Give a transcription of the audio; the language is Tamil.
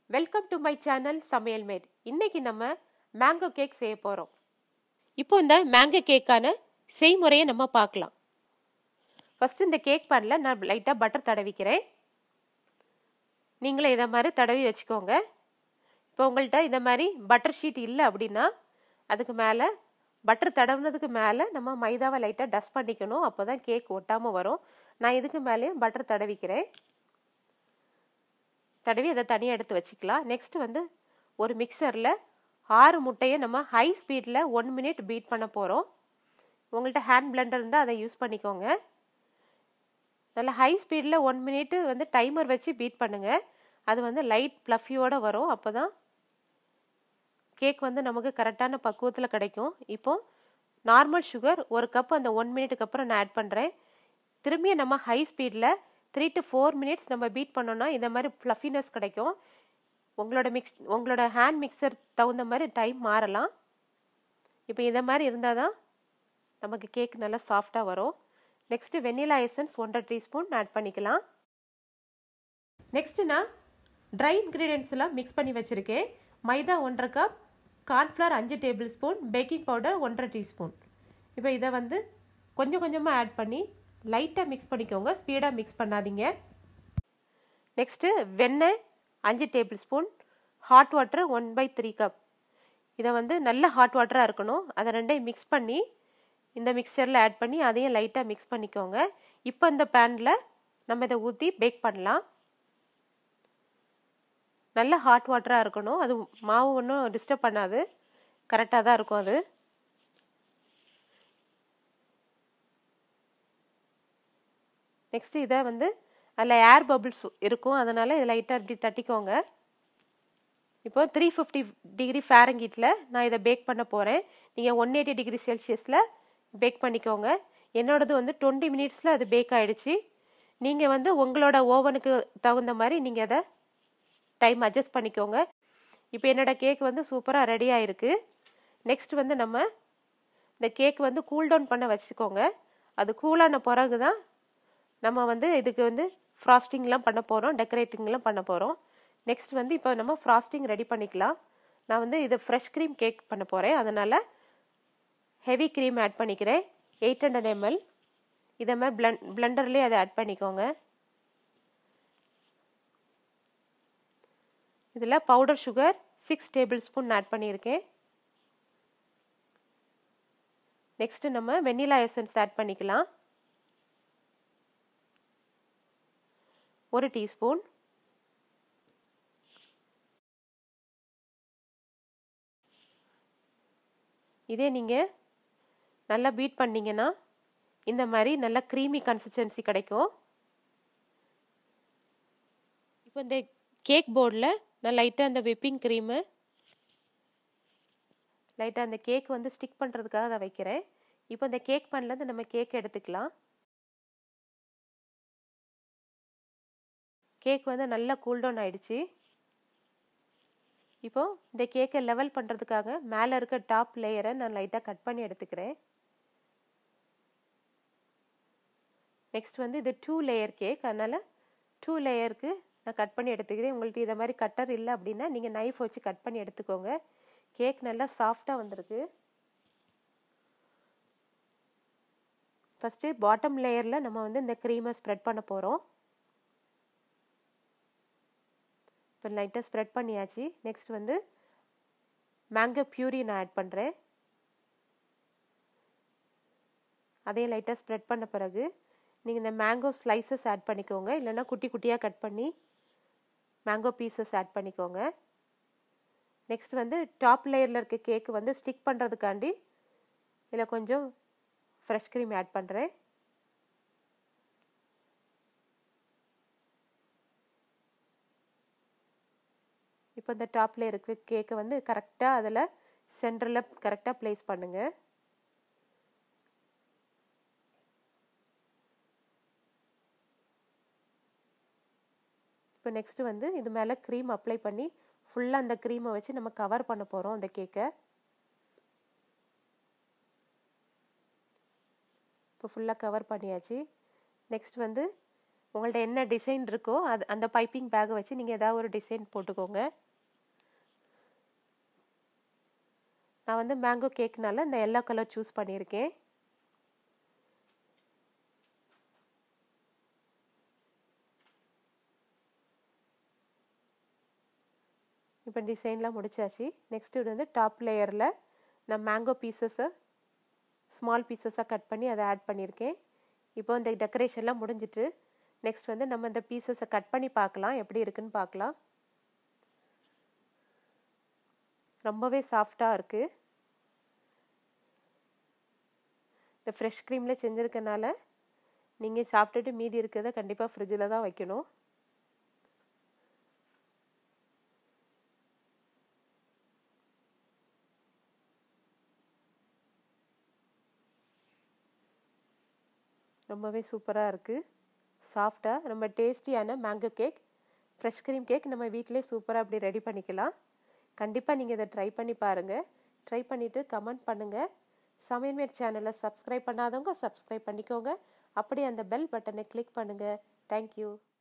வெல்கம் டு மை சேனல் சமையல் மேட் இன்னைக்கு நம்ம மேங்கோ கேக் செய்ய போகிறோம் இப்போ இந்த மேங்கோ கேக்கான செய்முறையை நம்ம பார்க்கலாம் ஃபஸ்ட்டு இந்த கேக் பேனில் நான் லைட்டாக பட்டர் தடவிக்கிறேன் நீங்களும் இதை மாதிரி தடவி வச்சுக்கோங்க இப்போ உங்கள்கிட்ட இந்த மாதிரி பட்டர் ஷீட் இல்லை அப்படின்னா அதுக்கு மேலே பட்டர் தடவுனதுக்கு மேலே நம்ம மைதாவை லைட்டாக டஸ்ட் பண்ணிக்கணும் அப்போ தான் கேக் ஒட்டாமல் வரும் நான் இதுக்கு மேலேயும் பட்டர் தடவிக்கிறேன் தடவி அதை தனியாக எடுத்து வச்சுக்கலாம் நெக்ஸ்ட் வந்து ஒரு மிக்சரில் ஆறு முட்டையை நம்ம ஹை ஸ்பீடில் ஒன் மினிட் பீட் பண்ண போகிறோம் உங்கள்கிட்ட ஹேண்ட் பிளெண்டர் இருந்தால் அதை யூஸ் பண்ணிக்கோங்க நல்லா ஹை ஸ்பீடில் ஒன் மினிட் வந்து டைமர் வச்சு பீட் பண்ணுங்கள் அது வந்து லைட் ப்ளஃபியோடு வரும் அப்போ தான் கேக் வந்து நமக்கு கரெக்டான பக்குவத்தில் கிடைக்கும் இப்போ நார்மல் சுகர் ஒரு கப் அந்த ஒன் மினிட்டுக்கு அப்புறம் நான் ஆட் பண்ணுறேன் திரும்பியும் நம்ம ஹை ஸ்பீடில் த்ரீ டு ஃபோர் மினிட்ஸ் நம்ம பீட் பண்ணோன்னா இந்த மாதிரி ஃப்ளஃபினஸ் கிடைக்கும் உங்களோட மிக்ஸ் உங்களோட ஹேண்ட் மிக்சர் தகுந்த மாதிரி டைம் மாறலாம் இப்போ இதை மாதிரி இருந்தால் தான் நமக்கு கேக் நல்லா சாஃப்டாக வரும் நெக்ஸ்ட்டு வெண்ணிலா எசன்ஸ் ஒன்றரை டீஸ்பூன் ஆட் பண்ணிக்கலாம் நெக்ஸ்ட்டு நான் ட்ரை இன்க்ரீடியன்ஸ் எல்லாம் மிக்ஸ் பண்ணி வச்சுருக்கேன் மைதா ஒன்றரை கப் கார்ன்ஃப்ளவர் அஞ்சு டேபிள் ஸ்பூன் பேக்கிங் பவுடர் ஒன்றரை டீஸ்பூன் இப்போ இதை வந்து கொஞ்சம் கொஞ்சமாக ஆட் பண்ணி லைட்டாக மிக்ஸ் பண்ணிக்கோங்க ஸ்பீடாக மிக்ஸ் பண்ணாதீங்க நெக்ஸ்ட்டு வெண்ணெய் அஞ்சு tablespoon hot water one by three cup இதை வந்து நல்ல ஹாட் வாட்டராக இருக்கணும் அதை ரெண்டையும் மிக்ஸ் பண்ணி இந்த மிக்சரில் ஆட் பண்ணி அதையும் லைட்டாக மிக்ஸ் பண்ணிக்கோங்க இப்போ இந்த பேனில் நம்ம இதை ஊற்றி பேக் பண்ணலாம் நல்ல ஹாட் வாட்டராக இருக்கணும் அது மாவு ஒன்றும் டிஸ்டர்ப் பண்ணாது கரெக்டாக தான் இருக்கும் அது நெக்ஸ்ட் இதை வந்து அதில் ஏர் பபிள்ஸ் இருக்கும் அதனால் இதை லைட்டாக இப்படி தட்டிக்கோங்க இப்போ த்ரீ ஃபிஃப்டி டிகிரி ஃபேரங்கீட்டில் நான் இதை பேக் பண்ண போகிறேன் நீங்கள் ஒன் எயிட்டி டிகிரி செல்சியஸில் பேக் பண்ணிக்கோங்க என்னோடது வந்து டுவெண்ட்டி மினிட்ஸில் அது பேக் ஆகிடுச்சு நீங்கள் வந்து உங்களோட ஓவனுக்கு தகுந்த மாதிரி நீங்கள் அதை டைம் அட்ஜஸ்ட் பண்ணிக்கோங்க இப்போ என்னோடய கேக் வந்து சூப்பராக ரெடி ஆகிருக்கு நெக்ஸ்ட் வந்து நம்ம இந்த கேக் வந்து கூல் டவுன் பண்ண வச்சுக்கோங்க அது கூலான பிறகு தான் நம்ம வந்து இதுக்கு வந்து ஃப்ராஸ்டிங்லாம் பண்ண போகிறோம் டெக்கரேட்டிங்லாம் பண்ண போகிறோம் நெக்ஸ்ட் வந்து இப்போ நம்ம ஃப்ராஸ்டிங் ரெடி பண்ணிக்கலாம் நான் வந்து இது ஃப்ரெஷ் க்ரீம் கேக் பண்ண போகிறேன் அதனால் ஹெவி க்ரீம் ஆட் பண்ணிக்கிறேன் எயிட் ஹண்ட்ரட் எம்எல் இதை மாதிரி பிளன் பிளெண்டர்லேயே அதை ஆட் பண்ணிக்கோங்க இதில் powder sugar six tablespoon add பண்ணியிருக்கேன் நெக்ஸ்ட்டு நம்ம வெண்ணிலா எசன்ஸ் ஆட் பண்ணிக்கலாம் ஒரு டீஸ்பூன் இதே நீங்கள் நல்லா பீட் பண்ணிங்கன்னா இந்த மாதிரி நல்லா க்ரீமி கன்சிஸ்டன்சி கிடைக்கும் இப்போ இந்த கேக் போர்டில் நான் லைட்டாக அந்த விப்பிங் க்ரீமு லைட்டாக அந்த கேக் வந்து ஸ்டிக் பண்ணுறதுக்காக அதை வைக்கிறேன் இப்போ இந்த கேக் பண்ணலேருந்து நம்ம கேக் எடுத்துக்கலாம் கேக் வந்து நல்லா கூல்டவுன் ஆயிடுச்சு இப்போ இந்த கேக்கை லெவல் பண்ணுறதுக்காக மேலே இருக்க டாப் லேயரை நான் லைட்டாக கட் பண்ணி எடுத்துக்கிறேன் நெக்ஸ்ட் வந்து இது டூ லேயர் கேக் அதனால் டூ லேயருக்கு நான் கட் பண்ணி எடுத்துக்கிறேன் உங்களுக்கு இதை மாதிரி கட்டர் இல்லை அப்படின்னா நீங்கள் நைஃப் வச்சு கட் பண்ணி எடுத்துக்கோங்க கேக் நல்லா சாஃப்டாக வந்திருக்கு ஃபஸ்ட்டு பாட்டம் லேயரில் நம்ம வந்து இந்த க்ரீமை ஸ்ப்ரெட் பண்ண போகிறோம் இப்போ லைட்டாக ஸ்ப்ரெட் பண்ணியாச்சு நெக்ஸ்ட் வந்து மேங்கோ பியூரி நான் ஆட் பண்ணுறேன் அதையும் லைட்டாக ஸ்ப்ரெட் பண்ண பிறகு நீங்கள் இந்த மேங்கோ ஸ்லைசஸ் ஆட் பண்ணிக்கோங்க இல்லைன்னா குட்டி குட்டியாக கட் பண்ணி மேங்கோ பீசஸ் ஆட் பண்ணிக்கோங்க நெக்ஸ்ட் வந்து டாப் லேயரில் இருக்க கேக்கு வந்து ஸ்டிக் பண்ணுறதுக்காண்டி இதில் கொஞ்சம் ஃப்ரெஷ் க்ரீம் ஆட் பண்ணுறேன் இப்போ இந்த டாப்பில் இருக்கிற கேக்கை வந்து கரெக்டாக அதில் சென்டரில் கரெக்டாக ப்ளேஸ் பண்ணுங்கள் இப்போ நெக்ஸ்ட்டு வந்து இது மேலே க்ரீம் அப்ளை பண்ணி ஃபுல்லாக அந்த க்ரீமை வச்சு நம்ம கவர் பண்ண போகிறோம் அந்த கேக்கை இப்போ ஃபுல்லாக கவர் பண்ணியாச்சு நெக்ஸ்ட் வந்து உங்கள்ட்ட என்ன டிசைன் இருக்கோ அது அந்த பைப்பிங் பேக்கை வச்சு நீங்கள் ஏதாவது ஒரு டிசைன் போட்டுக்கோங்க நான் வந்து மேங்கோ கேக்னால இந்த எல்லோ கலர் சூஸ் பண்ணியிருக்கேன் இப்போ டிசைன்லாம் முடிச்சாச்சு நெக்ஸ்ட் இது வந்து டாப் லேயரில் நான் மேங்கோ பீசஸை ஸ்மால் பீசஸாக கட் பண்ணி அதை ஆட் பண்ணியிருக்கேன் இப்போ இந்த டெக்கரேஷன்லாம் முடிஞ்சிட்டு நெக்ஸ்ட் வந்து நம்ம இந்த பீசஸை கட் பண்ணி பார்க்கலாம் எப்படி இருக்குன்னு பார்க்கலாம் ரொம்பவே சாஃப்டாக இருக்குது இந்த ஃப்ரெஷ் க்ரீமில் செஞ்சுருக்கனால நீங்கள் சாப்பிட்டுட்டு மீதி இருக்கிறத கண்டிப்பாக ஃப்ரிட்ஜில் தான் வைக்கணும் ரொம்பவே சூப்பராக இருக்குது சாஃப்டாக நம்ம டேஸ்டியான mango cake fresh cream cake நம்ம வீட்டிலே சூப்பராக அப்படி ரெடி பண்ணிக்கலாம் கண்டிப்பாக நீங்கள் இதை ட்ரை பண்ணி பாருங்கள் ட்ரை பண்ணிவிட்டு கமெண்ட் பண்ணுங்கள் சமையல்மேட் சேனலை சப்ஸ்கிரைப் பண்ணாதவங்க சப்ஸ்கிரைப் பண்ணிக்கோங்க அப்படியே அந்த பெல் பட்டனை கிளிக் பண்ணுங்கள் தேங்க்யூ